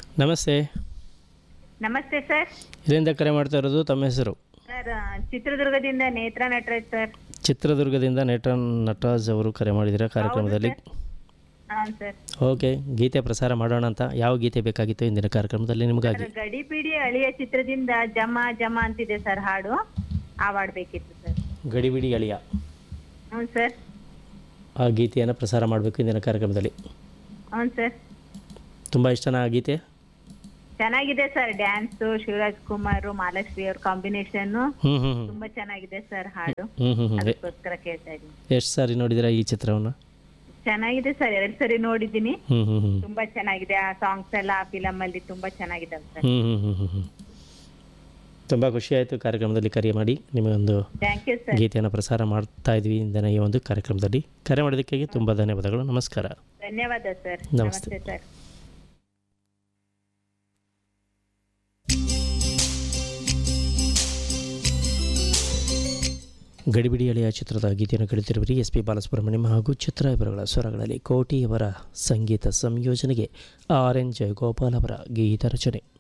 ನಮಸ್ತೆ ನಮಸ್ತೆ ಸರ್ ಇದರಿಂದ ಕರೆ ಮಾಡ್ತಾ ಇರೋದು ತಮ್ಮ ಹೆಸರು ಸರ್ ಚಿತ್ರದುರ್ಗದಿಂದ ನೇತ್ರ ನಟರಾಜ್ ಸರ್ ಚಿತ್ರದುರ್ಗದಿಂದ ನಟ ನಟರಾಜ್ ಅವರು ಕರೆ ಮಾಡಿದ್ದೀರಾ ಕಾರ್ಯಕ್ರಮದಲ್ಲಿ ಹಾಂ ಸರ್ ಓಕೆ ಗೀತೆ ಪ್ರಸಾರ ಮಾಡೋಣ ಅಂತ ಯಾವ ಗೀತೆ ಬೇಕಾಗಿತ್ತು ಇಂದಿನ ಕಾರ್ಯಕ್ರಮದಲ್ಲಿ ನಿಮಗಾಗಿ ಸರ್ ಗಡಿ ಪಿಡಿ ಅಳಿಯ ಚಿತ್ರದಿಂದ ಜಮ ಜಮ ಅಂತಿದೆ ಸರ್ ಹಾಡು ಆ ಹಾಡ್ ಬೇಕಿತ್ತು ಸರ್ ಗಡಿಬಿಡಿ ಅಳಿಯ ಹ್ಞೂ ಸರ್ ಆ ಗೀತೆಯನ್ನು ಪ್ರಸಾರ ಮಾಡಬೇಕು ಇಂದಿನ ಕಾರ್ಯಕ್ರಮದಲ್ಲಿ ಹ್ಞೂ ಸರ್ ತುಂಬ ಇಷ್ಟನಾ ಆ ಗೀತೆ ಚೆನ್ನಾಗಿದೆ ಸರ್ ಡ್ಯಾನ್ಸು ಶಿವರಾಜ್ ಕುಮಾರ್ ಮಹಾಲಕ್ಷ್ಮಿ ಅವ್ರ ಕಾಂಬಿನೇಷನ್ ಹ್ಞೂ ಹ್ಞೂ ಹ್ಞೂ ತುಂಬಾ ಚೆನ್ನಾಗಿದೆ ಸರ್ ಹಾಡು ಹ್ಞೂ ಹ್ಞೂ ಹ್ಞೂ ಅದಕ್ಕೋಸ್ಕರ ಕೇಳ್ತಾ ಇದ್ದೀನಿ ಎಷ್ಟು ಸಾರಿ ನೋಡಿದ್ದೀರಾ ಈ ಚಿತ್ರವನ್ನು ಚೆನ್ನಾಗಿದೆ ಸರ್ ಎರಡ್ ಸರಿ ನೋಡಿದ್ದೀನಿ ಹ್ಞೂ ಹ್ಞೂ ಹ್ಞೂ ತುಂಬಾ ಚೆನ್ನಾಗಿದೆ ಆ ಸಾಂಗ್ಸ್ ಎಲ್ಲ ಆ ಫಿಲಮ್ ಅಲ್ಲಿ ತುಂಬಾ ಚೆನ್ನಾಗಿದ್ದಾವೆ ಸರ್ ಹ್ಞೂ ಹ್ಞೂ ಹ್ಞೂ ಹ್ಞೂ ಹ್ಞೂ ತುಂಬ ಖುಷಿ ಆಯಿತು ಕಾರ್ಯಕ್ರಮದಲ್ಲಿ ಕರೆ ಮಾಡಿ ನಿಮಗೊಂದು ಥ್ಯಾಂಕ್ ಯು ಸರ್ ಗೀತೆಯನ್ನು ಪ್ರಸಾರ ಮಾಡ್ತಾ ಇದ್ವಿ ಇಂದಿನ ಈ ಒಂದು ಕಾರ್ಯಕ್ರಮದಲ್ಲಿ ಕರೆ ಮಾಡೋದಕ್ಕಾಗಿ ತುಂಬ ಧನ್ಯವಾದಗಳು ನಮಸ್ಕಾರ ಧನ್ಯವಾದ ಸರ್ ನಮಸ್ತೆ. ನಮಸ್ತೆ ಸರ್ ಗಡಿಬಿಡಿ ಎಳೆಯ ಚಿತ್ರದ ಗೀತೆಯನ್ನು ಕೇಳುತ್ತಿರುವಿರಿ ಎಸ್ ಪಿ ಬಾಲಸುಬ್ರಹ್ಮಣ್ಯಂ ಹಾಗೂ ಚಿತ್ರ ಇವರುಗಳ ಸ್ವರಗಳಲ್ಲಿ ಕೋಟಿಯವರ ಸಂಗೀತ ಸಂಯೋಜನೆಗೆ ಆರ್ ಎನ್ ಜಯಗೋಪಾಲ್ ಅವರ ಗೀತ ರಚನೆ